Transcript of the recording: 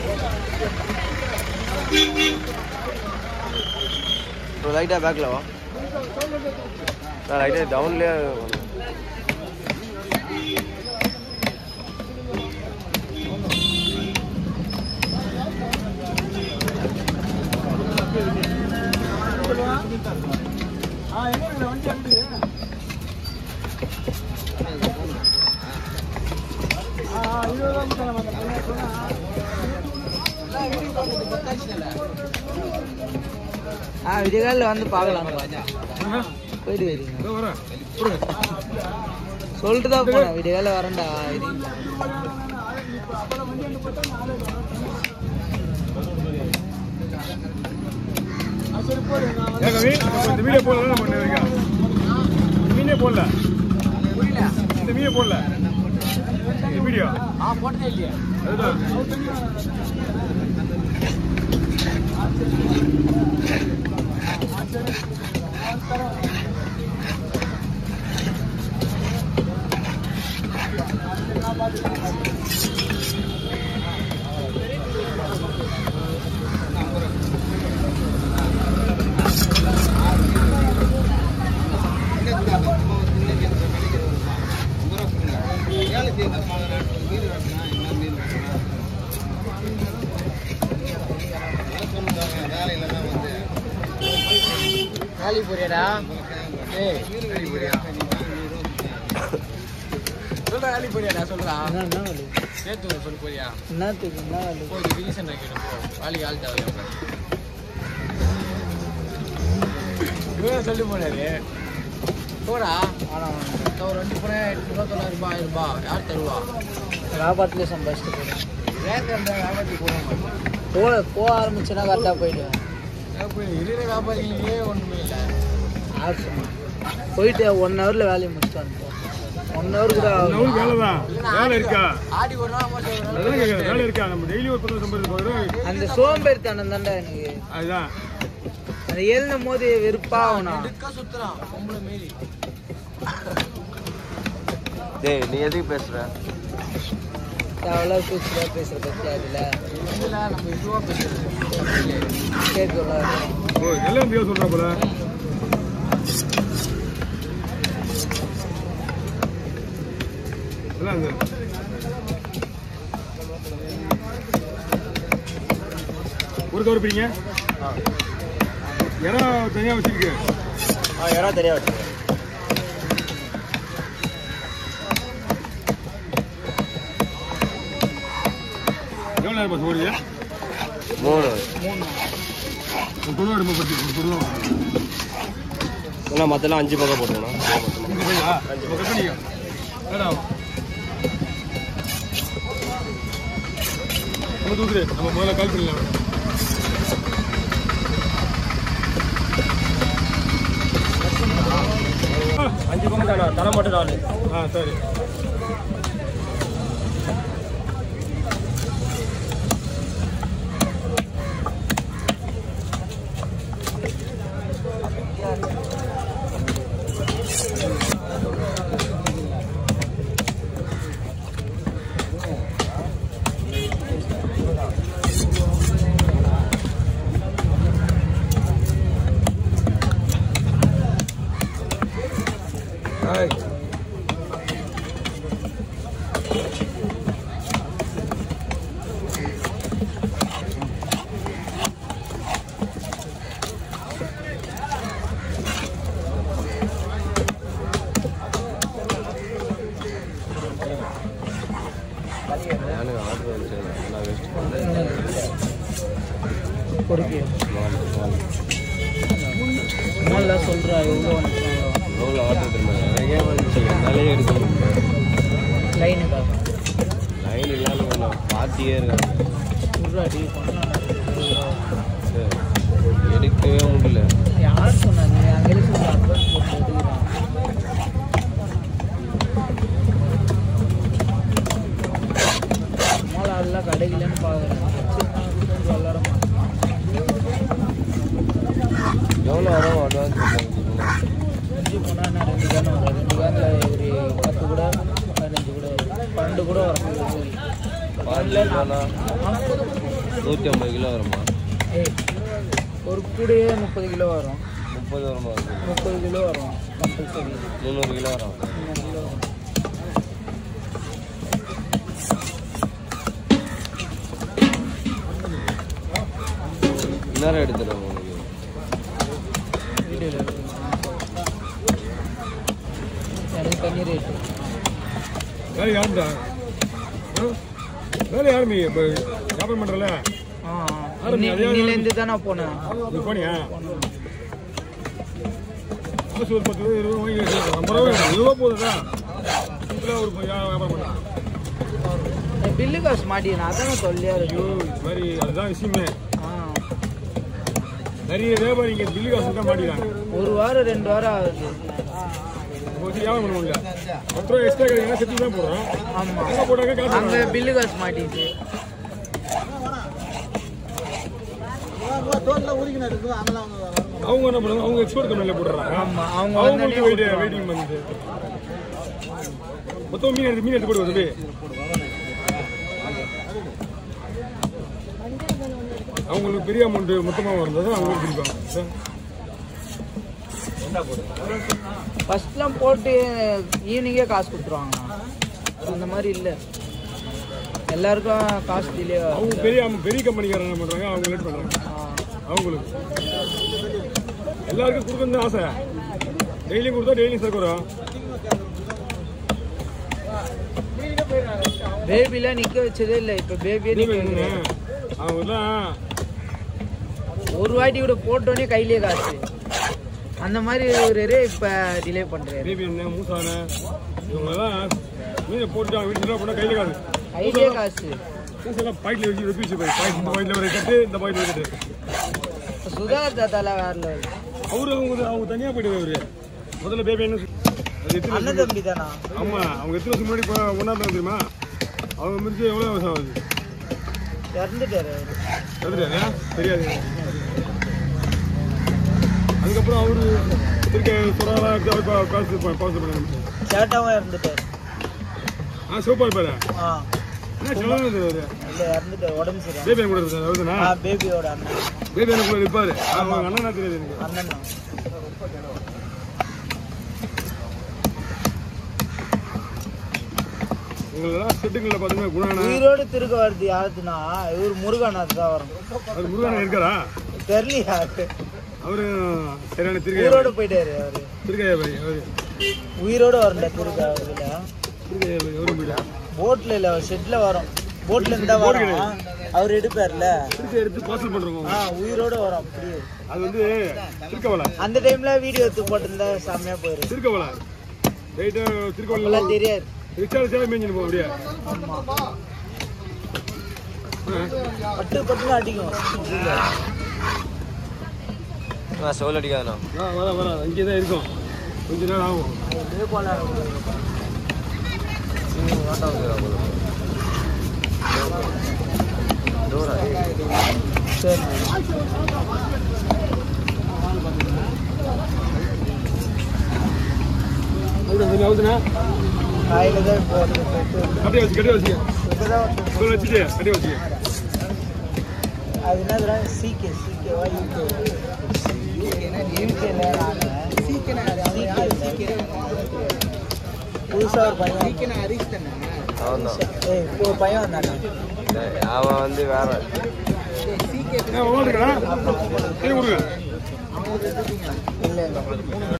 லைட்டாக பேக்கில் வா நான் லைட்டாக டவுன்லேயே ஆ விடியகாலில் வந்து பார்க்கலாம் போயிட்டு வரீங்க இதோ வரேன் சொல்லிட்டு தான் போனேன் விடியகாலில் வரேன்டா இது ஏன் கவி அப்ப இந்த வீடியோ போடல நம்ம பண்ண வரைக்கும் இந்த மீனே போடல இந்த மீனே போடல இந்த வீடியோ ஆ போட்டதே இல்லையா அதுதான் வேலி போறியாடா ஏய் சொல்றா வேலி போறியாடா சொல்றா சேர்த்து சொல்லு போறியா என்னத்துக்கு என்ன வேலை போய் ரீசன் வைக்கணும் போ வேலைக்கு ஆள் தேவை இவன் சொல்லி போனாரு போடா ஒரு வண்டி போனேன் எட்நூறுவா தொள்ளாயிரம் ரூபாய் ஆயிரம் ரூபாய் யார் தருவா வியாபாரத்துலேயே சம்பாதிச்சுட்டு போகிறேன் வியாபாரத்துக்கு போக போக போக ஆரம்பிச்சுன்னா கரெக்டாக போயிடுவேன் இருக்கிற வியாபாரிகளே ஒன்றுமே இல்லை போயிட்டு ஒன் ஹவரில் வேலையை முடிச்சுட்டு வந்துட்டோம் ஒன் ஹவர் கூட இன்னும் வேலை தான் வேலை இருக்கா ஆடி ஒரு நாள் மாசம் ஒரு அதெல்லாம் கேட்குறேன் வேலை இருக்கா நம்ம டெய்லி ஒரு பத்து சம்பளம் போயிடும் அந்த சோம்பேறித்தனம் தான்டா எனக்கு அதுதான் அந்த எழுதும் போது வெறுப்பாகணும் சுத்துறான் பொம்பளை மாரி டேய் நீ எதுக்கு பேசுற அவ்வளோ பேசுகிறா பேசுகிற பற்றி அதில் இதில் நம்ம இதுவாக பேசுறது கேட்கல ஓ எல்லாம் பேர் சொல்றா போல எல்லாம் இந்த ஒரு கவர் பிடிங்க இறா தனியா வச்சிருக்கு ஆ இடம் தனியாக வச்சு எவ்வளோ நேரம் பஸ் ஓடுது மூணு ஒரு குழுவா எடுப்பா பற்றி ஒரு குழுவா இல்லை மற்றெல்லாம் அஞ்சு பக்கம் போட்டுருணும் இங்க போயா இப்போ கட் பண்ணிக்க ஏடா நம்ம தூக்குது நம்ம முதல்ல கால் பண்ணலாம் அஞ்சு பக்கம் தானே தலை மட்டும் நாலு ஆ சரி எனக்கு ஆர்டர் வந்துச்சு நான் வேஸ்ட் பண்ணேன் கொடுக்கு நாலு நாலு நல்லா சொல்கிறா எவ்வளோ வந்துட்டாங்க எவ்வளோ ஆர்டர் திரும்ப நிறைய வந்துச்சு என்னாலே எடுக்க முடியல லைனுக்கா லைன் இல்லாமல் நான் பார்த்தியே இருக்கேன் சொல்கிறாடி சரி எடுக்கவே முடியல யார் சொன்னாங்க அங்கே சொல்ல அட்வான்ஸ் போட்டு எடுக்கிறான் சும்மா அதெல்லாம் கிடைக்கலன்னு பார்க்குறேன் விளாட மாட்டேன் எவ்வளோ வரும் அட்வான்ஸ் அஞ்சு போனால் என்ன ரெண்டு கேன் வரும் ரெண்டு கேனில் ஒரு பத்து கூட பதினஞ்சு கூட வரும் பன்னெண்டு கூட வரும் பாஞ்சு ரூபானா நாற்பது நூற்றி ஐம்பது கிலோ வருமா ஏய் ஒரு கூடையே முப்பது கிலோ வரும் முப்பது வருமா இருக்கு முப்பது கிலோ வரும் கம்பல்சரி முந்நூறு கிலோ வரும் முந்நூறு கிலோ வரும் நேரம் எடுத்துடுவோம் உங்களுக்கு வீடியோவில் எனக்கு தண்ணி ரேட்டு வேலை யாருடா ஆ? வேலை யாருமே இப்போ வியாபாரம் பண்ணுறல ஆ ஆறு மணி, அதே இன்னிலேருந்து தான் நான் போனேன் நீ போனியா காசு ஒரு பத்து ரூபா இருபது வாங்கி வச்சு, ஐம்பது ரூபா வேணும். இருபது ரூபா போதுதா சிம்பிளாக ஒரு பையன் வியாபாரம் பண்ணலாம் பில்லு காசு மாட்டினா அதான தொல்லையா இருக்கு ஐயோ இது மாதிரி அதுதான் விஷயமே ஆ நிறைய வியாபாரிங்க பில்லு காசு தான் மாட்டிக்கிறாங்க ஒரு வாரம் ரெண்டு வாரம் ஆகுது இப்போ வச்சு வியாபாரம் பண்ண முடியல பத்து ரூபா எக்ஸ்ட்ரா கிடைக்குன்னா செத்து தான் போடுறோம் ஆமா எங்கே போட்டாங்க காசு அங்க வராது. பில்லு காசு மாட்டிச்சு அவங்க என்ன பண்ணுவாங்க அவங்க எக்ஸ்போர்ட் கம்பெனியில் போட்டுறாங்க ஆமா அவங்க அவங்களுக்கு வந்து வெயிட் வெயிட்டிங் பண்ணுது மொத்தம் மீன் எடுத்து மீன் எடுத்து போட்டு வருது அவங்களுக்கு பெரிய அமௌண்ட் மொத்தமாக வந்தது அவங்களுக்கு பிடிப்பாங்க ஃபர்ஸ்ட்லாம் போட்டு ஈவினிங்கே காசு கொடுத்துருவாங்கண்ணா அந்த மாதிரி இல்லை எல்லாருக்கும் காசு டிலே அவங்க பெரிய பெரிய கம்பெனிக்காரங்க என்ன பண்ணுறாங்க அவங்க லேட் பண்ணுறாங்க அவங்களுக்கு எல்லாருக்கும் கொடுக்கணும் தான் ஆசை டெய்லியும் கொடுத்தா டெய்லியும் சேர்க்க வரும் பேபிலாம் நிக்க வச்சதே இல்லை இப்போ பேபியே நிக்க வைக்கிறேன் அவங்க எல்லாம் ஒரு வாட்டி கூட போட்டோன்னே கையிலே காசு அந்த மாதிரி ஒரு இப்போ டிலே பண்றாரு பேபி என்ன மூசான இவங்கெல்லாம் மீனை போட்டுட்டாங்க வீட்டுல போனால் கையில் காது கையிலே காசு மூசெல்லாம் பாக்கெட்டில் வச்சு ரெப்பீஸ் போய் பாக்கெட் இந்த பாக்கெட்டில் ஒரு கட்டு இந்த பாக்கெட்டில் ஒரு கட்டு சுதா தாத்தால வேற level. அவரு அவங்க அவங்க தனியாக போயிட்டு அவரு முதல்ல பேபி என்ன சொ- அது எத்தனை அண்ணன் வருஷம் தம்பி தானா ஆமா அவங்க எத்தனை வருஷம் முன்னாடி இப்போ ஒன்றாம் தெரியுமா அவங்க முடிச்சு எவ்வளோ வருஷம் ஆகுது இறந்துட்டாரு அவரு தெரியாது தெரியாது அதுக்கப்புறம் அவரு இருக்க சொராலா எடுத்து அவர் பா- காசு பா- பாஸ் பண்ண சேட்டாவும் இறந்துட்டாரு ஆ சூப்பர் இருப்பாரு ஆ என்ன சொல்லலாம் அவரு இல்லை இறந்துட்டாரு உடம்பு சரியா பேபி கூட இருக்காரு அவருதானா ஆ பேபியோட அண்ணன் பேபி எனக்கு கூட இருப்பாரு அவங்க அண்ணனா தெரியாது எனக்கு அண்ணன் தான் உங்களெல்லாம் செட்டுங்களில் பார்த்தீங்கன்னா குணானா உயிரோடு திருக்க வருது யாருதுன்னா இவர் முருகனார் தான் வரும் அது முருகனா இருக்காரா தெரியலையா அவரு சரியான திருக்கையா உயிரோடு போயிட்டாரு அவரு திருக்கையா பாய் அவரு உயிரோடு வரல திருக்க அவருல திருக்கையா பாய் அவரும் போயிடா போட்ல இல்ல ஷெட்ல வரும் போட்ல இருந்தா வரும் அவர் எடுப்பார்ல திருக்கை எடுத்து பார்சல் பண்ணுறோம் ஆ உயிரோடு வரும் அப்படியே அது வந்து திருக்கவலை அந்த டைம்ல வீடியோ எடுத்து போட்டிருந்தா செம்மையா போயிரு திருக்கவலை ரைட்டாக திருக்கவலை அப்பெல்லாம் தெரியாது ரிக்ஷா ரிக்ஷா மேய்ஞ்சிட்டு போக அப்படியே ஆமா ஆ. பட்டு பட்டுன்னு அடிக்கும் நான் சோல் அடிக்காதண்ணா ஆ வர வர அங்கே தான் இருக்கும் கொஞ்ச நேரம் ஆகும் இதே போல சரி அவுதுண்ணா அவுதுண்ணா காயில தான் இப்போ வந்து போயிட்டு கட்டியா வச்சு கட்டியா வச்சுக்க இப்பதான் வந்து சொல்ல வச்சுட்டு கட்டியா வச்சுக்க அது என்ன சீக்கே சீக்கேவா யூகே யூகேல புதுசா ஒரு பையன் அவன் தான் ஏய் இப்போ ஒரு பையன் வந்தானே அவன் வந்து வேற ஆ உட்காந்துருக்கா சரி கொடுங்க இல்லை இல்லை